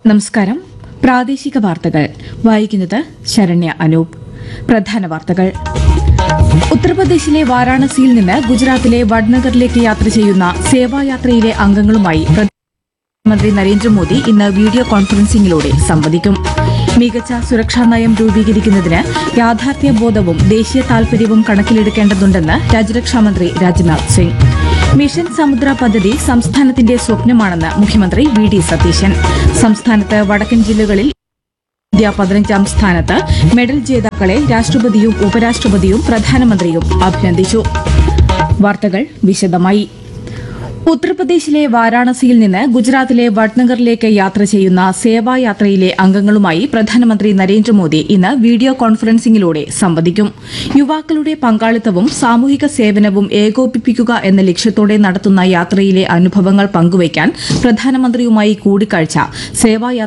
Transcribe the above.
നമസ്കാരം പ്രാദേശിക വാർത്തകൾ വായിക്കുന്നത് ശരണ്യ അനൂപ് പ്രധാന വാർത്തകൾ ഉത്തർപ്രദേശിലെ വാരാണസിയിൽ നിന്ന് ഗുജറാത്തിലെ വഡ്നഗറിലേക്ക് യാത്ര ചെയ്യുന്ന സേവായാത്രയിലെ അംഗങ്ങളുമായി പ്രധാനമന്ത്രി നരേന്ദ്രമോദി ഇന്ന് വീഡിയോ കോൺഫറൻസിംഗിലൂടെ സംവദിക്കും മികച്ച സുരക്ഷാ നയം രൂപീകരിക്കുന്നതിന് യാഥാർത്ഥ്യബോധവും ദേശീയ താൽപര്യവും കണക്കിലെടുക്കേണ്ടതുണ്ടെന്ന് രാജ്യരക്ഷാമന്ത്രി രാജ്നാഥ് സിംഗ് മിഷൻ സമുദ്ര പദ്ധതി സംസ്ഥാനത്തിന്റെ സ്വപ്നമാണെന്ന് മുഖ്യമന്ത്രി വി ഡി സതീശൻ സംസ്ഥാനത്ത് വടക്കൻ ജില്ലകളിൽ ഇന്ത്യ പതിനഞ്ചാം സ്ഥാനത്ത് മെഡൽ ജേതാക്കളെ രാഷ്ട്രപതിയും ഉപരാഷ്ട്രപതിയും പ്രധാനമന്ത്രിയും അഭിനന്ദിച്ചു വാർത്തകൾ വിശദമായി ഉത്തർപ്രദേശിലെ വാരാണസിയിൽ നിന്ന് ഗുജറാത്തിലെ വഡ്നഗറിലേക്ക് യാത്ര ചെയ്യുന്ന സേവായാത്രയിലെ അംഗങ്ങളുമായി പ്രധാനമന്ത്രി നരേന്ദ്രമോദി ഇന്ന് വീഡിയോ കോൺഫറൻസിംഗിലൂടെ സംവദിക്കും യുവാക്കളുടെ പങ്കാളിത്തവും സാമൂഹിക സേവനവും ഏകോപിപ്പിക്കുക എന്ന ലക്ഷ്യത്തോടെ നടത്തുന്ന യാത്രയിലെ അനുഭവങ്ങൾ പങ്കുവയ്ക്കാൻ പ്രധാനമന്ത്രിയുമായി കൂടിക്കാഴ്ച സേവായാത്ര